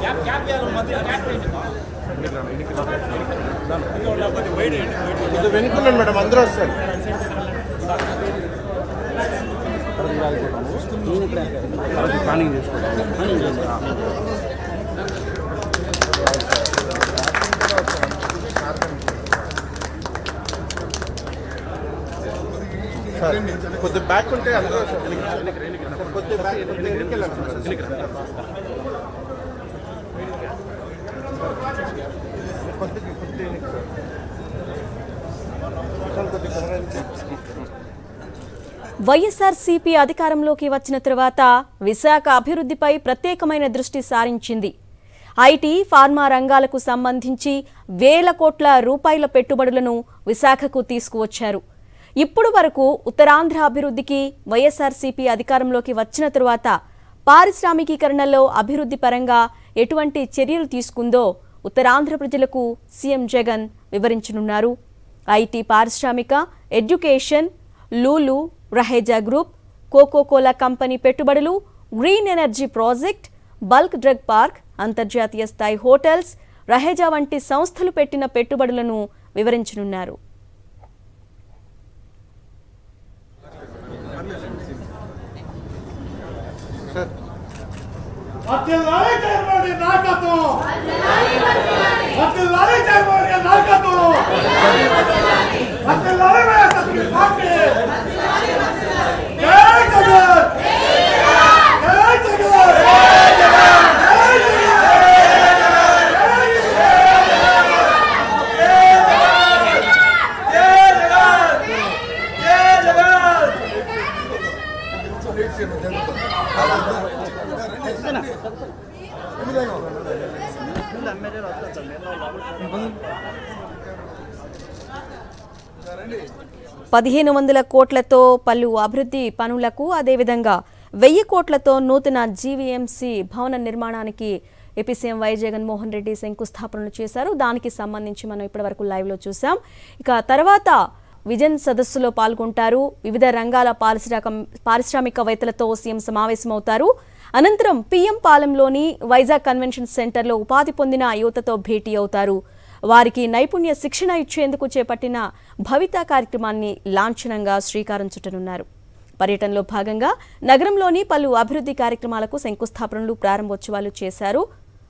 ఇది వెనుకున్నాను మేడం అందరూ వస్తారు ప్లానింగ్ చేసుకోవడం సార్ కొద్ది బ్యాక్ ఉంటే అందరూ కొద్ది బ్యాక్ కొద్ది వెనక్కి వెళ్ళండి సార్. కొద్ది కొద్ది వెనక్కి సార్. సార్ కొద్ది కెమెరా వైఎస్ఆర్సీపీ అధికారంలోకి వచ్చిన తరువాత విశాఖ అభివృద్ధిపై ప్రత్యేకమైన దృష్టి సారించింది ఐటీ ఫార్మా రంగాలకు సంబంధించి వేల కోట్ల రూపాయల పెట్టుబడులను విశాఖకు తీసుకువచ్చారు ఇప్పుడు వరకు ఉత్తరాంధ్ర అభివృద్ధికి వైఎస్ఆర్సీపీ అధికారంలోకి వచ్చిన తరువాత పారిశ్రామికీకరణలో అభివృద్ధి పరంగా ఎటువంటి చర్యలు తీసుకుందో ఉత్తరాంధ్ర ప్రజలకు సీఎం జగన్ వివరించనున్నారు ఐటీ పారిశ్రామిక education Lulu Raheja group Coca Cola company పెట్టుబడులు green energy project bulk drug park అంతర్జాతీయ స్థాయి హోటల్స్ రహేజా వంటి సంస్థలు పెట్టిన పెట్టుబడులను వివరించనున్నారు సార్ వర్ధిల్లాలి జగన్మోహన్ రెడ్డి నాయకత్వం వర్ధిల్లాలి జగన్మోహన్ రెడ్డి నాయకత్వం వర్ధిల్లాలి వైఎస్ఆర్సీపీ పార్టీ జై జగన్ జై జగన్ పదిహేను వందల కోట్లతో పలు అభివృద్ధి పనులకు అదేవిధంగా వెయ్యి కోట్లతో నూతన జీవీఎంసీ భవన నిర్మాణానికి AP CM Y Jaganmohan Reddy శంకుస్థాపనలు చేశారు దానికి సంబంధించి మనం ఇప్పటివరకు లైవ్లో చూసాం ఇక తర్వాత విజన్ సదస్సులో పాల్గొంటారు వివిధ రంగాల పారిశ్రామిక పారిశ్రామికవేత్తలతో సీఎం సమావేశమవుతారు అనంతరం పీఎం పాలెంలోని వైజాగ్ కన్వెన్షన్ సెంటర్లో ఉపాధి పొందిన యువతతో భేటీ అవుతారు వారికి నైపుణ్య శిక్షణ ఇచ్చేందుకు చేపట్టిన భవిత కార్యక్రమాన్ని లాంఛనంగా శ్రీకారం చుట్టనున్నారు పర్యటనలో భాగంగా నగరంలోని పలు అభివృద్ధి కార్యక్రమాలకు శంకుస్థాపనలు ప్రారంభోత్సవాలు చేశారు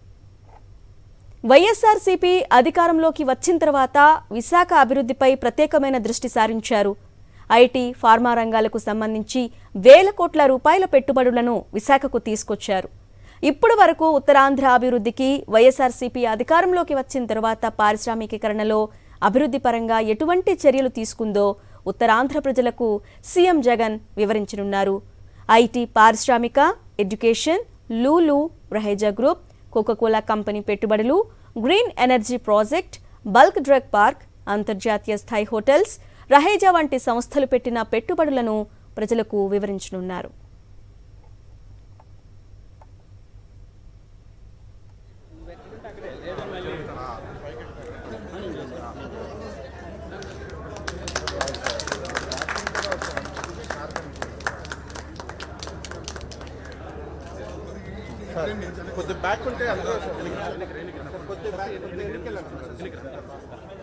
వైఎస్ఆర్సీపీ అధికారంలోకి వచ్చిన తర్వాత విశాఖ అభివృద్ధిపై ప్రత్యేకమైన దృష్టి సారించారు ఐటీ ఫార్మా రంగాలకు సంబంధించి వేల కోట్ల రూపాయల పెట్టుబడులను విశాఖకు తీసుకొచ్చారు ఇప్పటి వరకు ఉత్తరాంధ్ర అభివృద్ధికి వైఎస్ఆర్సీపీ అధికారంలోకి వచ్చిన తర్వాత పారిశ్రామికీకరణలో అభివృద్ధి పరంగా ఎటువంటి చర్యలు తీసుకుందో ఉత్తరాంధ్ర ప్రజలకు సీఎం జగన్ వివరించనున్నారు ఐటీ పారిశ్రామిక education Lulu Raheja group Coca Cola company పెట్టుబడులు green energy project bulk drug park అంతర్జాతీయ స్థాయి హోటల్స్ రహేజా వంటి సంస్థలు పెట్టిన పెట్టుబడులను ప్రజలకు వివరించనున్నారు సార్ కొద్ది బ్యాక్ ఉంటే అందరూ కొద్ది బ్యాక్ కొద్ది వెనక్కి వెళ్ళండి సార్.